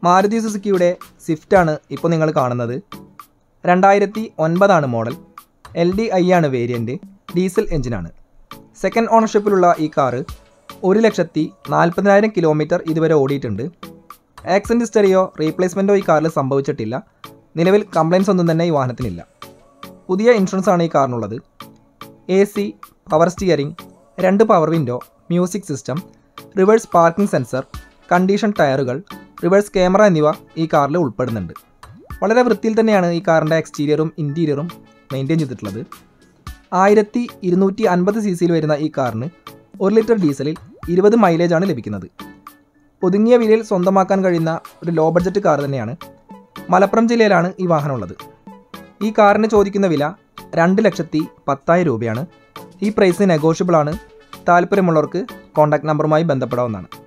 മാരുതി സുസുക്കിയുടെ സ്വിഫ്റ്റാണ് ഇപ്പോൾ നിങ്ങൾ കാണുന്നത് രണ്ടായിരത്തി ഒൻപതാണ് മോഡൽ എൽ ഡി ഐ ആണ് വേരിയൻറ്റ് ഡീസൽ എഞ്ചിനാണ് സെക്കൻഡ് ഓണർഷിപ്പിലുള്ള ഈ കാറ് ഒരു ലക്ഷത്തി നാൽപ്പതിനായിരം കിലോമീറ്റർ ഇതുവരെ ഓടിയിട്ടുണ്ട് ആക്സിഡൻറ്റ് ഹിസ്റ്ററിയോ റീപ്ലേസ്മെൻറ്റോ ഈ കാറിൽ സംഭവിച്ചിട്ടില്ല നിലവിൽ കംപ്ലയിൻസ് ഒന്നും തന്നെ ഈ വാഹനത്തിനില്ല പുതിയ ഇൻഷുറൻസ് ആണ് ഈ കാറിനുള്ളത് എ സി പവർ സ്റ്റിയറിംഗ് രണ്ട് power window music system reverse parking sensor condition ടയറുകൾ റിവേഴ്സ് ക്യാമറ എന്നിവ ഈ കാറിൽ ഉൾപ്പെടുന്നുണ്ട് വളരെ വൃത്തിയിൽ തന്നെയാണ് ഈ കാറിൻ്റെ എക്സ്റ്റീരിയറും ഇൻറ്റീരിയറും മെയിൻറ്റെയിൻ ചെയ്തിട്ടുള്ളത് ആയിരത്തി ഇരുന്നൂറ്റി അൻപത് സി സിയിൽ വരുന്ന ഈ കാറിന് ഒരു ലിറ്റർ ഡീസലിൽ ഇരുപത് മൈലേജാണ് ലഭിക്കുന്നത് ഒതുങ്ങിയ വിലയിൽ സ്വന്തമാക്കാൻ കഴിയുന്ന ഒരു ലോ ബഡ്ജറ്റ് കാർ തന്നെയാണ് മലപ്പുറം ജില്ലയിലാണ് ഈ വാഹനമുള്ളത് ഈ കാറിന് ചോദിക്കുന്ന വില രണ്ട് ലക്ഷത്തി പത്തായിരം രൂപയാണ് ഈ പ്രൈസ് നെഗോഷ്യബിൾ ആണ് താല്പര്യമുള്ളവർക്ക് കോൺടാക്ട് നമ്പറുമായി ബന്ധപ്പെടാവുന്നതാണ്